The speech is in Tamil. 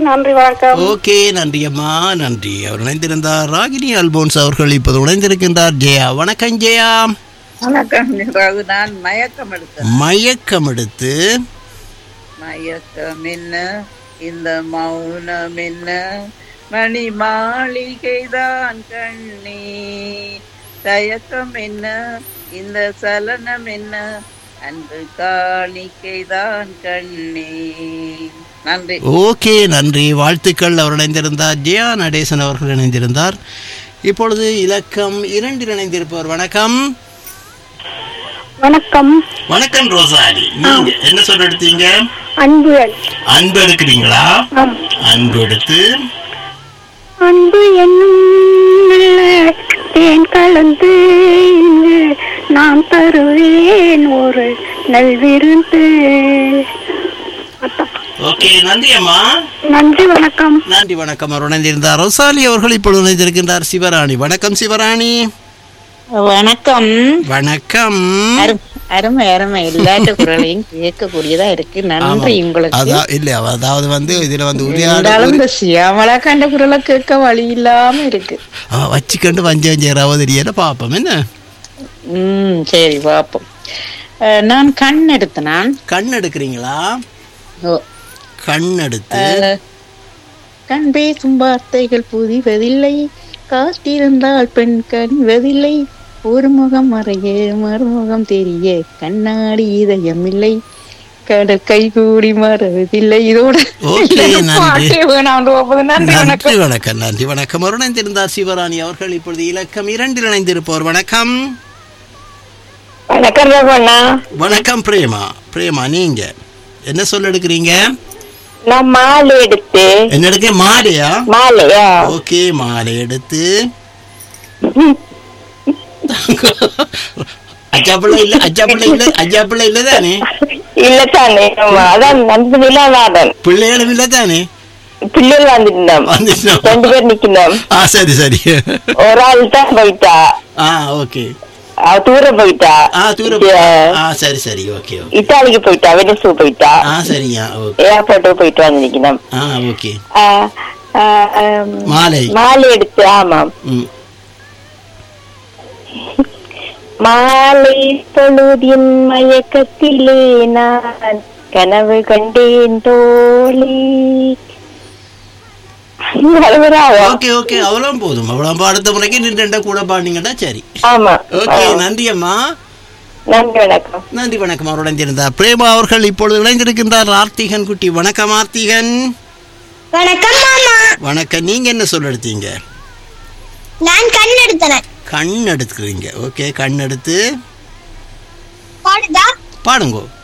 நன்றி வணக்கம் ஓகே நன்றி அம்மா நன்றி அவர் இணைந்திருந்தார் ராகினி அல்போன்ஸ் அவர்கள் இப்போது இணைந்திருக்கின்றார் ஜெயா வணக்கம் ஜெயா வணக்கம் ரகு நான் மயக்கம் எடுத்தேன் மயக்கம் எடுத்து மயக்கம் என்ன இந்த மௌனம் என்ன மணி மாளிகைதான் கண்ணே தயக்கம் என்ன இந்த சலனம் என்ன அன்பு காணிக்கைதான் கண்ணே நன்றி ஓகே நன்றி வாழ்த்துக்கள் அவர் இணைந்திருந்தார் ஜெயா நடேசன் அவர்கள் இணைந்திருந்தார் இப்பொழுது இலக்கம் இரண்டில் இணைந்திருப்பவர் வணக்கம் வணக்கம் வணக்கம் ரோசாலி நீங்க என்ன சொல்ல எடுத்தீங்க அன்புகள் அன்பு எடுக்கிறீங்களா ஆம். அன்பு எடுத்து அன்பு என்னும் நல்ல தேன் கலந்து இங்கு நான் தருவேன் ஒரு நல்விருந்து அதான். ஓகே நன்றி அம்மா நன்றி வணக்கம் நன்றி வணக்கம் அவர் இணைந்திருந்தார் ரோசாலி அவர்கள் இப்பொழுது இணைந்திருக்கின்றார் சிவராணி வணக்கம் சிவராணி வணக்கம் வணக்கம் அரு- அருமை அருமை எல்லாட்டு குரலையும் கேட்கக்கூடியதா இருக்கு நன்றி ஆமாம். உங்களுக்கு அதான் இல்ல அதாவது வந்து இதுல வந்து உரையாட இருந்தாலும் இந்த சியாமலா கண்ட குரலை கேட்க வழி இல்லாம இருக்கு ஆ, வச்சுக்கண்டு வஞ்சம் செய்யறாவோ தெரியல பாப்போம் என்ன ம் சரி பாப்போம் அஹ், நான் கண் எடுத்த நான் கண் எடுக்கிறீங்களா ஓ, கண் எடுத்து அஹ், கண் பேசும் வார்த்தைகள் புதிவதில்லை காத்திருந்தால் பெண் கனிவதில்லை ஒரு முகம் மறைய மறுமுகம் தெரிய கண்ணாடி இதயம் இல்லை கடல் கை கூடி மறவதில்லை இதோட ஓகே, நன்றி. பாட்டே வேணாம் போகுது நன்றி வணக்கம் நன்றி வணக்கம் நன்றி வணக்கம் அவர் இணைந்திருந்தார் சிவராணி அவர்கள் இப்பொழுது இலக்கம் இரண்டில் இணைந்திருப்பவர் வணக்கம் வணக்கம் ரகுவண்ணா வணக்கம் பிரேமா பிரேமா நீங்க என்ன சொல்ல எடுக்கிறீங்க நான் மாலை எடுத்து என்ன எடுக்க மாலையா மாலையா ஓகே மாலை எடுத்து அச்சாப்பிள்ளை இல்ல அச்சாப்பிள்ளை இல்ல அச்சாப்பிள்ளை இல்ல தானே இல்ல தானே அதான் நண்பு நிலாவாதன் பிள்ளைகளும் இல்ல தானே பிள்ளைகள் வந்துட்டோம் வந்துட்டோம். ரெண்டு பேர் நிக்கணும் ஆ சரி சரி ஒரு ஆள் தான் போயிட்டா ஆ ஓகே அவ தூரம் போயிட்டா ஆ தூரம் இங்க ஆ சரி சரி ஓகே ஓகே இத்தாலிக்கு போயிட்டா வெனிசு போயிட்டா ஆ சரியா ஓகே ஏர்போர்ட்டுக்கு போயிட்டு வந்து நிக்கணும் ஆ ஓகே ஆ, ஆ, ஆம், மாலை மாலை எடுத்து ஆமாம் ம் மாலை பொழுதின் மயக்கத்திலே நான் கனவு கண்டேன் தோழி வருவராவா? ஓகே ஓகே அவ்வளோ போதும் அவ்வளோ அடுத்த முறைக்கு நின்று கூட பாடினீங்கன்னா சரி ஆமா ஓகே ஆ. நன்றி அம்மா நன்றி வணக்கம் நன்றி வணக்கம் அவருடன் இணைந்திருந்தார் பிரேமா அவர்கள் இப்பொழுது இணைந்திருக்கின்றார் ஆர்த்திகன் குட்டி வணக்கம் ஆர்த்திகன் வணக்கம் மாமா வணக்கம் நீங்க என்ன சொல்ல எடுத்தீங்க நான் கண் எடுத்தனேன் கண் எடுத்துக்கிறீங்க ஓகே கண் எடுத்து பாடுதா பாடுங்கோ